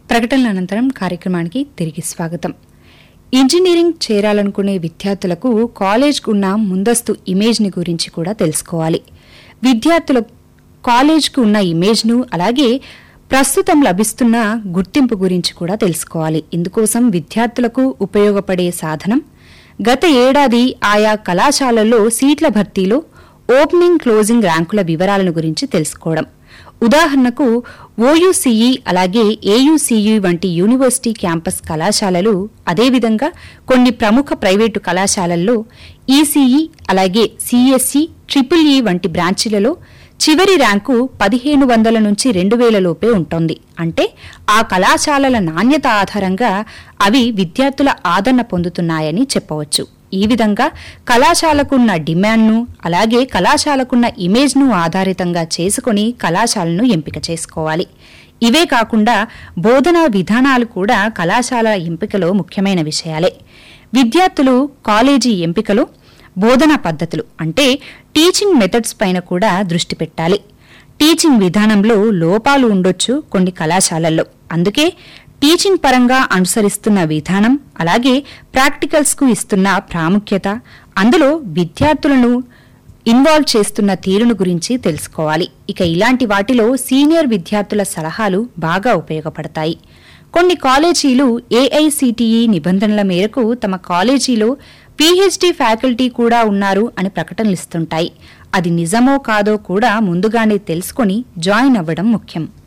ప్రకటనల అనంతరం కార్యక్రమానికి తిరిగి స్వాగతం ఇంజనీరింగ్ చేరాలనుకునే విద్యార్థులకు కాలేజ్కు ఉన్న ముందస్తు ఇమేజ్ని గురించి కూడా తెలుసుకోవాలి విద్యార్థుల కాలేజ్కు ఉన్న ఇమేజ్ను అలాగే ప్రస్తుతం లభిస్తున్న గుర్తింపు గురించి కూడా తెలుసుకోవాలి ఇందుకోసం విద్యార్థులకు ఉపయోగపడే సాధనం గత ఏడాది ఆయా కళాశాలల్లో సీట్ల భర్తీలో ఓపెనింగ్ క్లోజింగ్ ర్యాంకుల వివరాలను గురించి తెలుసుకోవడం ఉదాహరణకు ఓయూసీఈ అలాగే ఏయూసీఈ వంటి యూనివర్సిటీ క్యాంపస్ కళాశాలలు అదేవిధంగా కొన్ని ప్రముఖ ప్రైవేటు కళాశాలల్లో ఈసీఈ అలాగే సిఎస్ఈ ట్రిపుల్ ఈ వంటి బ్రాంచీలలో చివరి ర్యాంకు పదిహేను వందల నుంచి రెండు వేల లోపే ఉంటుంది అంటే ఆ కళాశాలల నాణ్యత ఆధారంగా అవి విద్యార్థుల ఆదరణ పొందుతున్నాయని చెప్పవచ్చు ఈ విధంగా కళాశాలకున్న డిమాండ్ను అలాగే కళాశాలకున్న ఇమేజ్ను ఆధారితంగా చేసుకుని కళాశాలను ఎంపిక చేసుకోవాలి ఇవే కాకుండా బోధనా విధానాలు కూడా కళాశాల ఎంపికలో ముఖ్యమైన విషయాలే విద్యార్థులు కాలేజీ ఎంపికలో బోధనా పద్ధతులు అంటే టీచింగ్ మెథడ్స్ పైన కూడా దృష్టి పెట్టాలి టీచింగ్ విధానంలో లోపాలు ఉండొచ్చు కొన్ని కళాశాలల్లో అందుకే టీచింగ్ పరంగా అనుసరిస్తున్న విధానం అలాగే ప్రాక్టికల్స్కు ఇస్తున్న ప్రాముఖ్యత అందులో విద్యార్థులను ఇన్వాల్వ్ చేస్తున్న తీరును గురించి తెలుసుకోవాలి ఇక ఇలాంటి వాటిలో సీనియర్ విద్యార్థుల సలహాలు బాగా ఉపయోగపడతాయి కొన్ని కాలేజీలు ఏఐసిటిఈ నిబంధనల మేరకు తమ కాలేజీలో పీహెచ్డీ ఫ్యాకల్టీ కూడా ఉన్నారు అని ప్రకటనలు ఇస్తుంటాయి అది నిజమో కాదో కూడా ముందుగానే తెలుసుకొని జాయిన్ అవ్వడం ముఖ్యం